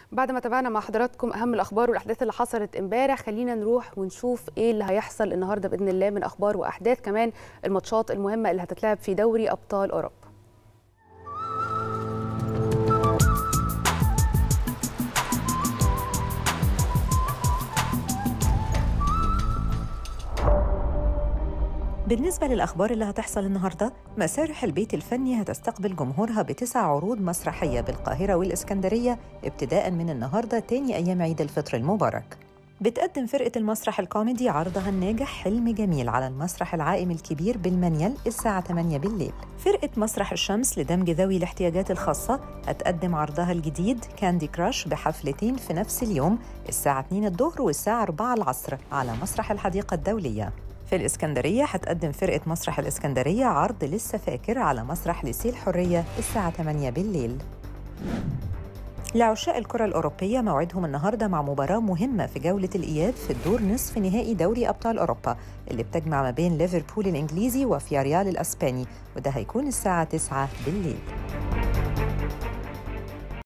بعد ما تابعنا مع حضراتكم اهم الاخبار والاحداث اللي حصلت امبارح خلينا نروح ونشوف ايه اللي هيحصل النهارده باذن الله من اخبار واحداث كمان الماتشات المهمه اللي هتتلعب في دوري ابطال اوروبا بالنسبة للأخبار اللي هتحصل النهاردة مسارح البيت الفني هتستقبل جمهورها بتسع عروض مسرحية بالقاهرة والإسكندرية ابتداء من النهاردة تاني أيام عيد الفطر المبارك بتقدم فرقة المسرح الكوميدي عرضها الناجح حلم جميل على المسرح العائم الكبير بالمنيل الساعة 8 بالليل فرقة مسرح الشمس لدمج ذوي الاحتياجات الخاصة هتقدم عرضها الجديد كاندي كراش بحفلتين في نفس اليوم الساعة 2 الظهر والساعة 4 العصر على مسرح الحديقة الدولية في الإسكندرية هتقدم فرقة مسرح الإسكندرية عرض لسه فاكر على مسرح لسي الحرية الساعة 8 بالليل لعشاء الكرة الأوروبية موعدهم النهاردة مع مباراة مهمة في جولة الإياب في الدور نصف نهائي دوري أبطال أوروبا اللي بتجمع ما بين ليفربول الإنجليزي وفياريال الأسباني وده هيكون الساعة 9 بالليل